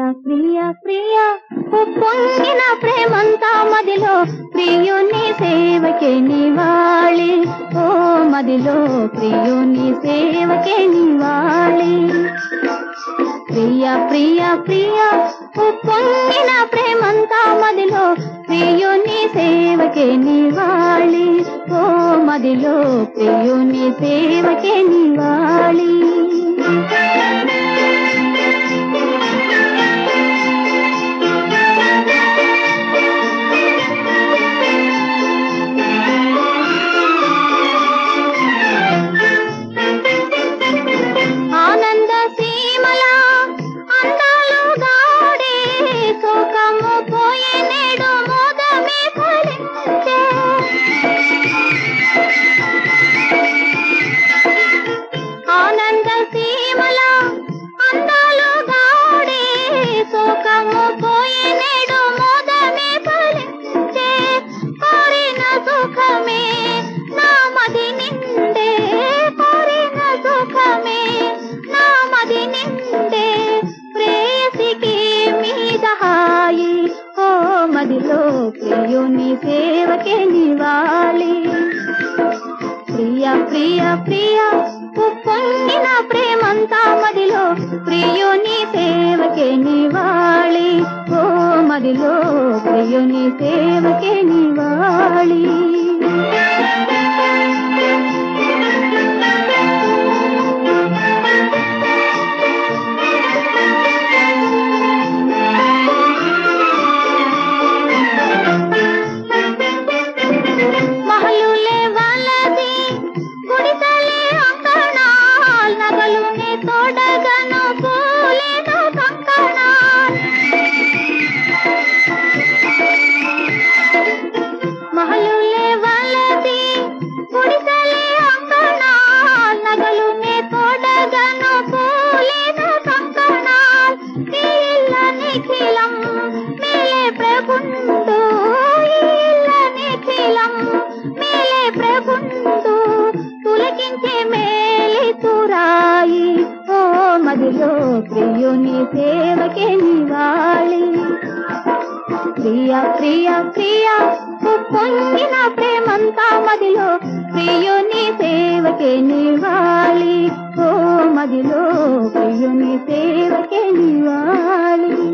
ప్రియ ప్రియ పొంగిన ప్రేమంతా మదిలో ప్రియుని సేవకే నివాళి ఓ మదిలో ప్రియుని సేవకే నివాళి ప్రియ ప్రియ ప్రియ పొంగిన ప్రేమంతా మదిలో ప్రియుని సేవకే నివాళి ఓ మదిలో ప్రియుని సేవకే నివాళి ఆనంద సీమల అందాలు గాడే శోకము పోయే నేడు మోదమే ఫలించే ఆనంద సీమల అందాలు గాడే శోకము పోయే నేడు మోదమే ఫలించే కోరిన సుఖమే నా మది నిండే కోరిన సుఖమే నా మది నిండే ప్రేయసికి మీద హాయి ఓ మదిలో ప్రియుని సేవకే నివాళి ప్రియ ప్రియ ప్రియ పొంగిన ప్రేమంతా మదిలో ప్రియుని సేవకే నివాళి ఓ మదిలో ప్రియుని సేవకే నివాళి మహలులే వలది గుడిసలే అంకణాల్ నగలునే తోడగను పూలేను కంకణాల్ మహలులే వలది గుడిసలే అంకణాల్ నగలునే తోడగను పూలేను కంకణాల్ ఇల్ల నిఖిలం మేలే ప్రభుండు ఇల్ల నిఖిలం మేలే ప్రభుండు పులకించే మేలి తురాయి ఓ మదిలో ప్రియుని సేవకే నివాళి ప్రియ ప్రియ ప్రియ పొంగిన ప్రేమంతా మదిలో ప్రియుని సేవకే నివాళి ఓ మదిలో ప్రియుని సేవకే నివాళి